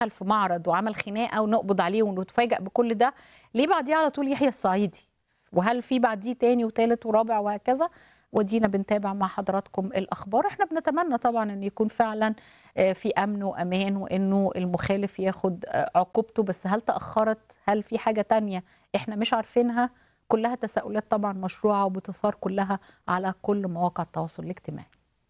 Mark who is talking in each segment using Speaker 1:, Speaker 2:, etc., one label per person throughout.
Speaker 1: في معرض وعمل خناقه ونقبض عليه ونتفاجئ بكل ده ليه بعديه على طول يحيى الصعيدي وهل في بعديه تاني وتالت ورابع وهكذا ودينا بنتابع مع حضراتكم الاخبار احنا بنتمنى طبعا ان يكون فعلا في امن وامان وانه المخالف ياخد عقوبته بس هل تاخرت هل في حاجه تانية احنا مش عارفينها كلها تساؤلات طبعا مشروعه وبتثار كلها على كل مواقع التواصل الاجتماعي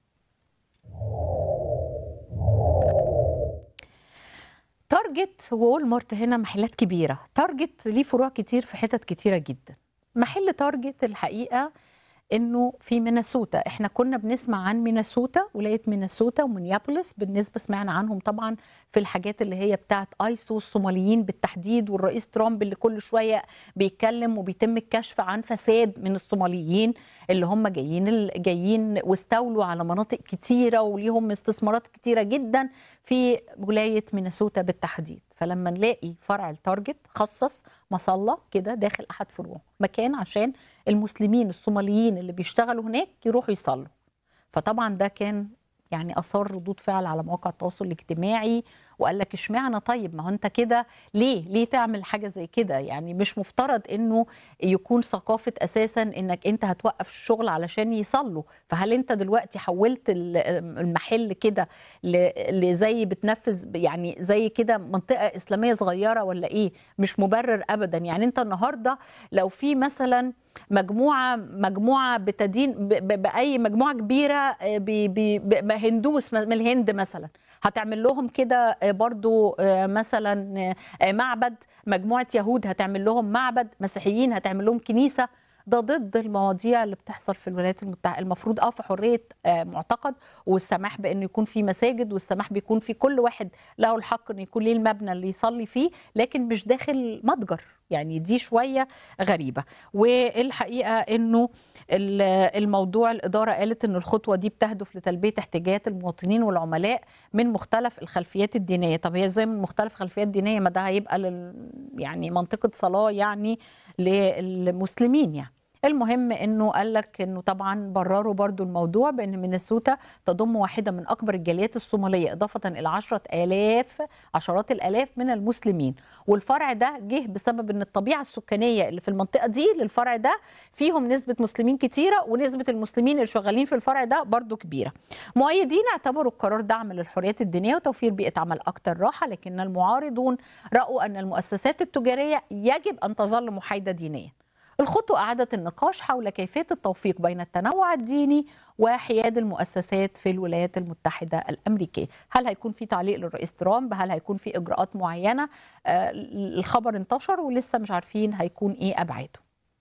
Speaker 1: تارجت وولمارت هنا محلات كبيره تارجت ليه فروع كتير في حتت كتيره جدا محل تارجت الحقيقه انه في مينيسوتا احنا كنا بنسمع عن مينيسوتا ولايه مينيسوتا ومينيابوليس بالنسبه سمعنا عنهم طبعا في الحاجات اللي هي بتاعت ايسو الصوماليين بالتحديد والرئيس ترامب اللي كل شويه بيتكلم وبيتم الكشف عن فساد من الصوماليين اللي هم جايين جايين واستولوا على مناطق كتيره وليهم استثمارات كتيره جدا في ولايه مينيسوتا بالتحديد فلما نلاقي فرع التارجت خصص مصلى كده داخل احد فروعه مكان عشان المسلمين الصوماليين اللي بيشتغلوا هناك يروحوا يصلوا فطبعا ده كان يعني اثار ردود فعل على مواقع التواصل الاجتماعي وقال لك اشمعنى طيب ما هو انت كده ليه ليه تعمل حاجه زي كده يعني مش مفترض انه يكون ثقافه اساسا انك انت هتوقف الشغل علشان يصلوا فهل انت دلوقتي حولت المحل كده لزي بتنفذ يعني زي كده منطقه اسلاميه صغيره ولا ايه مش مبرر ابدا يعني انت النهارده لو في مثلا مجموعه مجموعه بتدين باي مجموعه كبيره هندوس من الهند مثلا هتعمل لهم كده برضو مثلا معبد مجموعه يهود هتعمل لهم معبد مسيحيين هتعمل لهم كنيسه ده ضد المواضيع اللي بتحصل في الولايات المتحده المفروض اه في حريه معتقد والسماح بانه يكون في مساجد والسماح بيكون في كل واحد له الحق انه يكون ليه المبنى اللي يصلي فيه لكن مش داخل متجر يعني دي شويه غريبه والحقيقه انه الموضوع الاداره قالت ان الخطوه دي بتهدف لتلبيه احتياجات المواطنين والعملاء من مختلف الخلفيات الدينيه طب هي ازاي من مختلف الخلفيات الدينيه ما ده هيبقى لل يعني منطقه صلاه يعني للمسلمين يعني المهم انه قال لك انه طبعا برروا برضو الموضوع بان مينيسوتا تضم واحده من اكبر الجاليات الصوماليه اضافه الى عشرة الاف عشرات الالاف من المسلمين والفرع ده جه بسبب ان الطبيعه السكانيه اللي في المنطقه دي للفرع ده فيهم نسبه مسلمين كتيره ونسبه المسلمين اللي شغالين في الفرع ده برضو كبيره مؤيدين اعتبروا القرار دعم للحريات الدينيه وتوفير بيئه عمل اكثر راحه لكن المعارضون راوا ان المؤسسات التجاريه يجب ان تظل محايده دينيا الخطوة أعادت النقاش حول كيفية التوفيق بين التنوع الديني وحياد المؤسسات في الولايات المتحدة الأمريكية هل هيكون في تعليق للرئيس ترامب هل هيكون في إجراءات معينة آه الخبر انتشر ولسه مش عارفين هيكون إيه أبعاده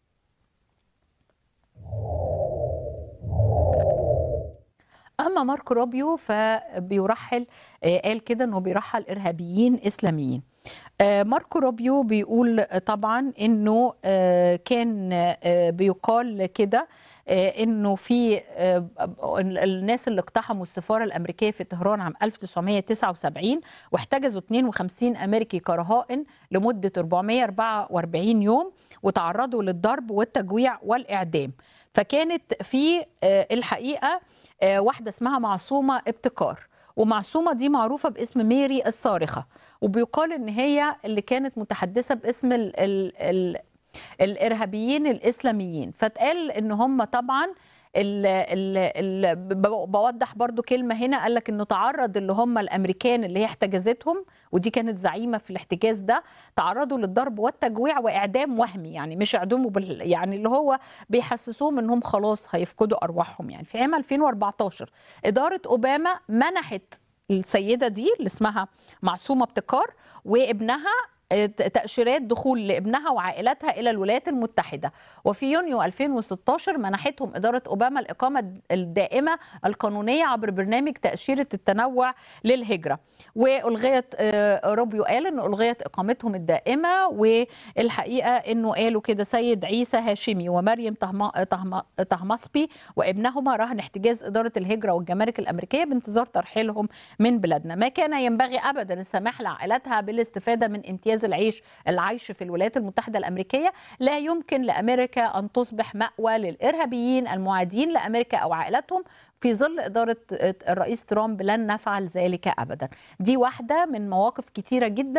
Speaker 1: اما ماركو روبيو فبيرحل قال كده انه بيرحل ارهابيين اسلاميين ماركو روبيو بيقول طبعا انه كان بيقال كده انه في الناس اللي اقتحموا السفاره الامريكيه في طهران عام 1979 واحتجزوا 52 امريكي كرهائن لمده 444 يوم وتعرضوا للضرب والتجويع والاعدام فكانت في الحقيقه واحده اسمها معصومه ابتكار ومعصومة دي معروفة باسم ميري الصارخة وبيقال ان هي اللي كانت متحدثة باسم ال ال ال الارهابيين الاسلاميين فاتقال ان هم طبعا ال ال ال بوضح برضو كلمة هنا قال لك انه تعرض اللي هم الامريكان اللي هي احتجزتهم ودي كانت زعيمة في الاحتجاز ده تعرضوا للضرب والتجويع واعدام وهمي يعني مش اعدموا بال يعني اللي هو بيحسسوهم انهم خلاص هيفقدوا ارواحهم يعني في عام 2014 ادارة اوباما منحت السيدة دي اللي اسمها معصومة ابتكار وابنها تأشيرات دخول لابنها وعائلتها إلى الولايات المتحدة وفي يونيو 2016 منحتهم إدارة أوباما الإقامة الدائمة القانونية عبر برنامج تأشيرة التنوع للهجرة وألغيت روبيو قال أنه ألغيت إقامتهم الدائمة والحقيقة أنه قالوا كده سيد عيسى هاشمي ومريم طهماسبي وابنهما رهن احتجاز إدارة الهجرة والجمارك الأمريكية بانتظار ترحيلهم من بلادنا ما كان ينبغي أبدا السماح لعائلتها بالاستفادة من امتياز اعتزاز العيش العيش في الولايات المتحدة الأمريكية لا يمكن لأمريكا أن تصبح مأوى للإرهابيين المعادين لأمريكا أو عائلتهم في ظل إدارة الرئيس ترامب لن نفعل ذلك أبدا دي واحدة من مواقف كتيرة جدا